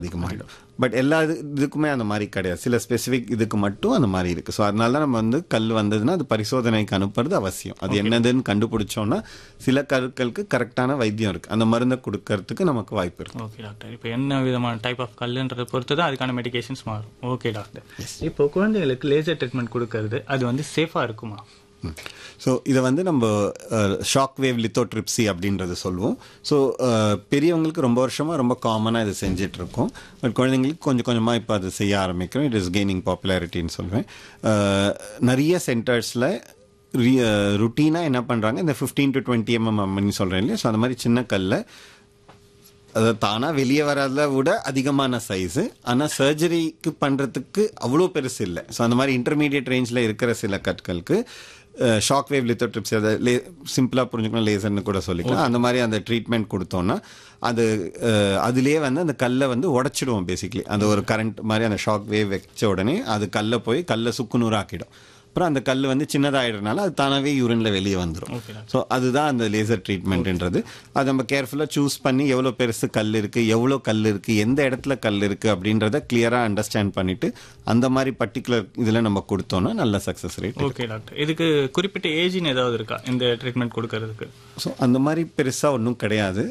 அதிகமாகிடும் but எல்லா இது இதுக்குமே அந்த மாதிரி கிடையாது சில ஸ்பெசிஃபிக் இதுக்கு மட்டும் அந்த மாதிரி இருக்கு ஸோ அதனால தான் நம்ம வந்து கல் வந்ததுன்னா அது பரிசோதனைக்கு அனுப்புறது அவசியம் அது என்னதுன்னு கண்டுபிடிச்சோம்னா சில கற்களுக்கு கரெக்டான வைத்தியம் இருக்கு அந்த மருந்தை கொடுக்கறதுக்கு நமக்கு வாய்ப்பு இருக்கு ஓகே டாக்டர் இப்போ என்ன விதமான டைப் ஆஃப் கல்லுன்றதை பொறுத்து தான் அதுக்கான மெடிகேஷன்ஸ் மாறும் ஓகே டாக்டர் இப்போ குழந்தைகளுக்கு லேசர் ட்ரீட்மெண்ட் கொடுக்கறது அது வந்து சேஃபாக இருக்குமா ஸோ இதை வந்து நம்ம ஷாக் வேவ் லித்தோட்ரிப்சி அப்படின்றது சொல்லுவோம் ஸோ பெரியவங்களுக்கு ரொம்ப வருஷமாக ரொம்ப காமனாக இதை செஞ்சுட்டு இருக்கோம் பட் குழந்தைங்களுக்கு கொஞ்சம் கொஞ்சமாக இப்போ அது செய்ய ஆரம்பிக்கிறோம் இட் இஸ் கெய்னிங் பாப்புலாரிட்டின்னு சொல்லுவேன் அஹ், நிறைய சென்டர்ஸில் ருட்டீனாக என்ன பண்ணுறாங்க இந்த ஃபிஃப்டீன் டு டுவெண்ட்டி எம்எம் அப்படின்னு சொல்கிறேன் இல்லையா ஸோ அந்த மாதிரி சின்ன கல்லை அது தானாக வெளியே வரதை விட அதிகமான சைஸு ஆனால் சர்ஜரிக்கு பண்ணுறதுக்கு அவ்வளோ பெருசு இல்லை ஸோ அந்த மாதிரி இன்டர்மீடியட் ரேஞ்சில் இருக்கிற சில கற்களுக்கு ஷாக் வேவ் லித்தோட்ரிப்ஸ் அதை லே சிம்பிளாக புரிஞ்சுக்கணும் லேசர்னு கூட சொல்லிக்கலாம் அந்த மாதிரி அந்த ட்ரீட்மெண்ட் கொடுத்தோன்னா அது அஹ், அதுலயே வந்து அந்த கல்லை வந்து உடச்சிடுவோம் பேசிக்லி அந்த ஒரு கரண்ட் மாதிரி அந்த ஷாக் வேவ் வச்ச உடனே அது கல்லை போய் கல்லை சுக்குநூறாக்கிடும் அப்புறம் அந்த கல் வந்து சின்னதாயிடுறதுனால அது தானாகவே யூரின்ல வெளியே வந்துடும் Okay, ஸோ அதுதான் அந்த லேசர் ட்ரீட்மெண்ட்ன்றது அது நம்ம கேர்ஃபுல்லாக சூஸ் பண்ணி எவ்வளோ பெருசு கல் இருக்குது எவ்வளோ கல் இருக்குது எந்த இடத்துல கல் இருக்குது அப்படின்றத கிளியராக அண்டர்ஸ்டாண்ட் பண்ணிட்டு அந்த மாதிரி பர்டிகுலர் இதில் நம்ம கொடுத்தோம்னா நல்ல சக்ஸஸ் ரேட் ஓகே டாக்டர் இதுக்கு குறிப்பிட்ட ஏஜ்னு ஏதாவது இருக்கா இந்த ட்ரீட்மெண்ட் கொடுக்கறதுக்கு ஸோ அந்த மாதிரி பெருசாக ஒன்றும் கிடையாது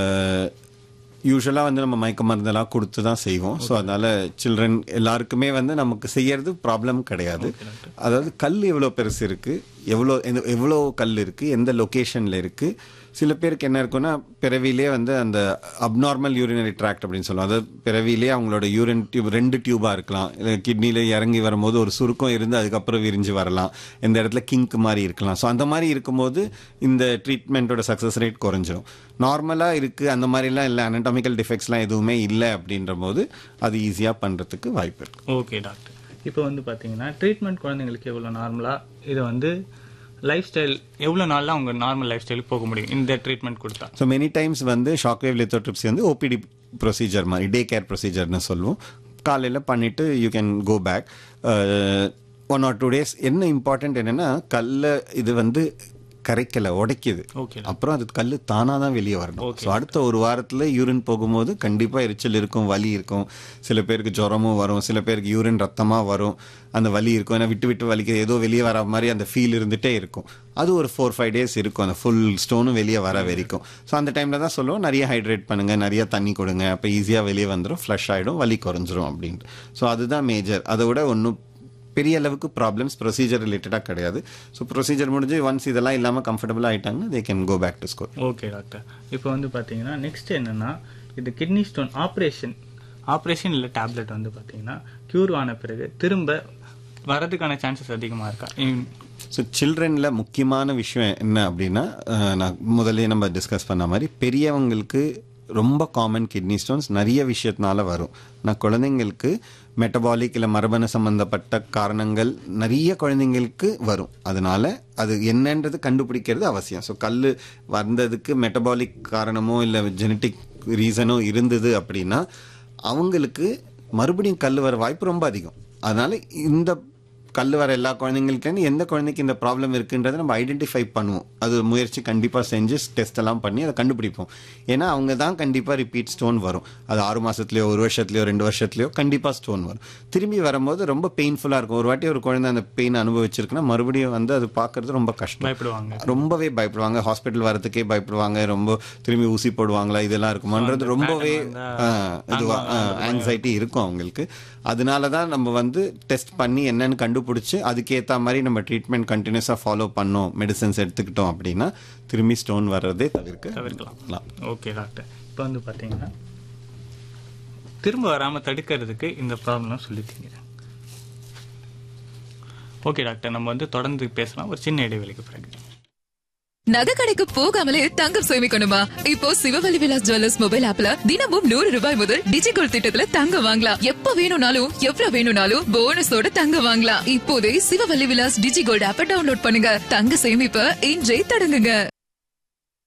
யூஸ்வலாக வந்து நம்ம மயக்க மருந்தெல்லாம் கொடுத்து தான் செய்வோம் ஸோ அதனால சில்ட்ரன் எல்லாருக்குமே வந்து நமக்கு செய்யறது ப்ராப்ளம் கிடையாது அதாவது கல் எவ்வளோ பெருசு இருக்கு எவ்வளோ எந்த- எவ்வளோ கல் இருக்கு எந்த லொக்கேஷனில் இருக்கு சில பேருக்கு என்ன இருக்குன்னா பிறவிலே வந்து அந்த அப்நார்மல் யூரினரி ட்ராக்ட் அப்படின்னு சொல்லுவோம் அதாவது பிறவிலே அவங்களோட யூரின் டியூப் ரெண்டு டியூபாக இருக்கலாம் கிட்னியில் இறங்கி வரும்போது ஒரு சுருக்கம் இருந்து அதுக்கப்புறம் விரிஞ்சு வரலாம் இந்த இடத்துல கிங்க் மாதிரி இருக்கலாம் ஸோ அந்த மாதிரி இருக்கும்போது இந்த ட்ரீட்மெண்ட்டோட சக்ஸஸ் ரேட் குறைஞ்சிரும் நார்மலாக இருக்குது அந்த மாதிரிலாம் இல்லை அனட்டாமிக்கல் டிஃபெக்ட்ஸ்லாம் எதுவுமே இல்லை அப்படின்ற போது அது ஈஸியாக பண்ணுறதுக்கு வாய்ப்பு இருக்கு ஓகே டாக்டர் இப்போ வந்து பார்த்தீங்கன்னா ட்ரீட்மெண்ட் குழந்தைங்களுக்கு எவ்வளோ நார்மலாக இதை வந்து லைஃப் ஸ்டைல் எவ்வளோ நாளில் அவங்க நார்மல் லைஃப் ஸ்டைலுக்கு போக முடியும் இந்த ட்ரீட்மெண்ட் கொடுத்தா ஸோ மெனி டைம்ஸ் வந்து ஷாக் வேவ் லித்தோட்ரிப்சி வந்து ஓபிடி ப்ரொசீஜர் மாதிரி டே கேர் ப்ரொசீஜர்னு சொல்லுவோம் காலையில் பண்ணிவிட்டு you can go back one or two days என்ன இம்பார்ட்டன்ட் என்னென்னா கல்ல இது வந்து கரைக்கலை உடைக்குது ஓகே அப்புறம் அது கல் தானாக தான் வெளியே வரணும் ஸோ அடுத்த ஒரு வாரத்தில் யூரின் போகும்போது கண்டிப்பாக எரிச்சல் இருக்கும் வலி இருக்கும் சில பேருக்கு ஜுரமும் வரும் சில பேருக்கு யூரின் ரத்தமாக வரும் அந்த வலி இருக்கும் ஏன்னா விட்டு விட்டு வலிக்க ஏதோ வெளியே வர மாதிரி அந்த ஃபீல் இருந்துகிட்டே இருக்கும் அது ஒரு ஃபோர் ஃபைவ் டேஸ் இருக்கும் அந்த ஃபுல் ஸ்டோனும் வெளியே வர வரைக்கும் ஸோ அந்த டைமில் தான் சொல்லுவோம் நிறைய ஹைட்ரேட் பண்ணுங்கள் நிறைய தண்ணி கொடுங்க அப்போ ஈஸியாக வெளியே வந்துடும் ஃப்ளஷ் ஆகிடும் வலி குறைஞ்சிரும் அப்படின்ட்டு ஸோ அதுதான் மேஜர் அதை விட ஒன்றும் பெரிய அளவுக்கு ப்ராப்ளம்ஸ் ப்ரொசீஜர் ரிலேட்டடாக கிடையாது ஸோ ப்ரொசீஜர் முடிஞ்சு ஒன்ஸ் இதெல்லாம் இல்லாமல் கம்ஃபர்டபுள் ஆயிட்டாங்கன்னா they can go back to school okay doctor இப்போ வந்து பார்த்தீங்கன்னா நெக்ஸ்ட் என்னன்னா இது கிட்னி ஸ்டோன் ஆப்ரேஷன் ஆப்ரேஷன் இல்லை டேப்லெட் வந்து பார்த்தீங்கன்னா க்யூர் ஆன பிறகு திரும்ப வரதுக்கான சான்சஸ் அதிகமாக இருக்கா இன்- ஸோ சில்ட்ரனில் முக்கியமான விஷயம் என்ன அப்படின்னா அஹ், நான் முதல்ல நம்ம டிஸ்கஸ் பண்ண மாதிரி பெரியவங்களுக்கு ரொம்ப காமன் கிட்னி ஸ்டோன்ஸ் நிறைய விஷயத்தினால வரும் நான் குழந்தைங்களுக்கு மெட்டபாலிக் இல்லை மரபணு சம்பந்தப்பட்ட காரணங்கள் நிறைய குழந்தைங்களுக்கு வரும் அதனால அது என்னன்றது கண்டுபிடிக்கிறது அவசியம் ஸோ கல் வந்ததுக்கு மெட்டபாலிக் காரணமோ இல்லை ஜெனட்டிக் ரீசனோ இருந்தது அப்படின்னா அவங்களுக்கு மறுபடியும் கல் வர வாய்ப்பு ரொம்ப அதிகம் அதனால இந்த கல் வர எல்லா குழந்தைங்களுக்கும் எந்த குழந்தைக்கு இந்த ப்ராப்ளம் இருக்குன்றதை நம்ம ஐடென்டிஃபை பண்ணுவோம் அது முயற்சி கண்டிப்பாக செஞ்சு டெஸ்ட் எல்லாம் பண்ணி அதை கண்டுபிடிப்போம் ஏன்னா அவங்க தான் கண்டிப்பாக ரிப்பீட் ஸ்டோன் வரும் அது ஆறு மாசத்துலயோ ஒரு வருஷத்துலயோ ரெண்டு வருஷத்துலயோ கண்டிப்பாக ஸ்டோன் வரும் திரும்பி வரும்போது ரொம்ப பெயின்ஃபுல்லாக இருக்கும் ஒரு வாட்டி ஒரு குழந்தை அந்த பெயின் அனுபவிச்சிருக்குன்னா மறுபடியும் வந்து அது பார்க்கறது ரொம்ப கஷ்டம் பயப்படுவாங்க ரொம்பவே பயப்படுவாங்க ஹாஸ்பிட்டல் வரதுக்கே பயப்படுவாங்க ரொம்ப திரும்பி ஊசி போடுவாங்களா இதெல்லாம் இருக்குமான்றது ரொம்பவே ஆ, இதுவா ஆங்ஸைட்டி இருக்கும் அவங்களுக்கு அதனால தான் நம்ம வந்து டெஸ்ட் பண்ணி என்னன்னு கண்டுபிடிச்சு அதுக்கேற்ற மாதிரி நம்ம ட்ரீட்மெண்ட் கண்டினியூஸாக ஃபாலோ பண்ணோம் மெடிசன்ஸ் எடுத்துக்கிட்டோம் அப்படின்னா திரும்பி ஸ்டோன் வர்றதே தவிர்க்க தவிர்க்கலாம் ஓகே டாக்டர் இப்போ வந்து பார்த்தீங்கன்னா திரும்ப வராமல் தடுக்கிறதுக்கு இந்த ப்ராப்ளம் சொல்லிட்டீங்க ஓகே டாக்டர் நம்ம வந்து தொடர்ந்து பேசலாம் ஒரு சின்ன இடைவெளிக்கு பிறகு நகை கடைக்கு போகாமலே தங்கம் சேமிக்கணுமா இப்போ சிவவலி விலாஸ் ஜுவல்லர்ஸ் மொபைல் ஆப்ல தினமும் நூறு ரூபாய் முதல் டிஜிகோல் திட்டத்துல தங்கம் வாங்கலாம் எப்ப வேணும்னாலும் எவ்வளவு வேணும்னாலும் போனஸோட தங்கம் வாங்கலாம் இப்போதே சிவவல்லி விலாஸ் டிஜிகோல்ட் ஆப்பை டவுன்லோட் பண்ணுங்க தங்க சேமிப்ப இன்றே தொடங்குங்க